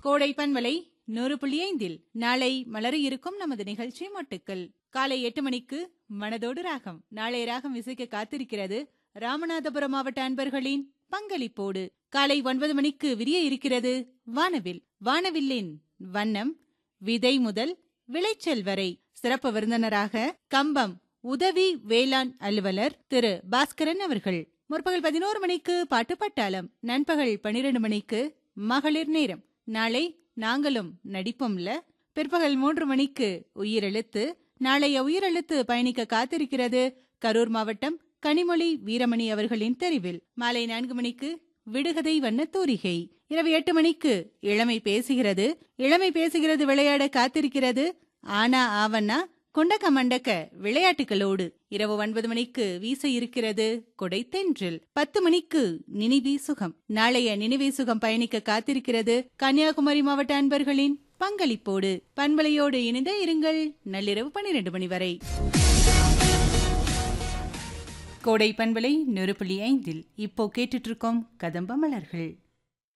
கோடை பன்மலை நூறு புள்ளி ஐந்தில் நாளை மலர இருக்கும் நமது நிகழ்ச்சி மொட்டுக்கள் காலை எட்டு மணிக்கு மனதோடு ராகம் நாளை ராகம் இசைக்க காத்திருக்கிறது ராமநாதபுரம் மாவட்ட அன்பர்களின் பங்களிப்போடு காலை ஒன்பது மணிக்கு விரிய இருக்கிறது வானவில் வானவில்லின் வண்ணம் விதை முதல் விளைச்சல் வரை சிறப்பு விருந்தினராக கம்பம் உதவி வேளாண் அலுவலர் திரு பாஸ்கரன் அவர்கள் முற்பகல் பதினோரு மணிக்கு பாட்டு பட்டாளம் நண்பகல் பனிரெண்டு மணிக்கு மகளிர் நேரம் நாளை நாங்களும் நடிப்போம்ல பிற்பகல் மூன்று மணிக்கு உயிரெழுத்து நாளைய உயிரெழுத்து பயணிக்க காத்திருக்கிறது கரூர் மாவட்டம் கனிமொழி வீரமணி அவர்களின் தெரிவில் மாலை நான்கு மணிக்கு விடுகதை வண்ண தூரிகை இரவு எட்டு மணிக்கு இளமை பேசுகிறது இளமை பேசுகிறது விளையாட காத்திருக்கிறது ஆனா ஆவன்னா குண்டக்க மண்டக்க விளையாட்டுகளோடு இரவு ஒன்பது மணிக்கு வீச இருக்கிறது கொடை தென்றில் பத்து மணிக்கு நினைவே சுகம் நாளைய நினைவே சுகம் பயணிக்க காத்திருக்கிறது கன்னியாகுமரி மாவட்ட அன்பர்களின் பங்களிப்போடு பண்பலையோடு இணைந்த இருங்கள் நள்ளிரவு பன்னிரண்டு மணி வரை கோடை பண்பலை நெருப்புள்ளி ஐந்தில் இப்போ கேட்டுட்டு இருக்கோம் கதம்ப மலர்கள்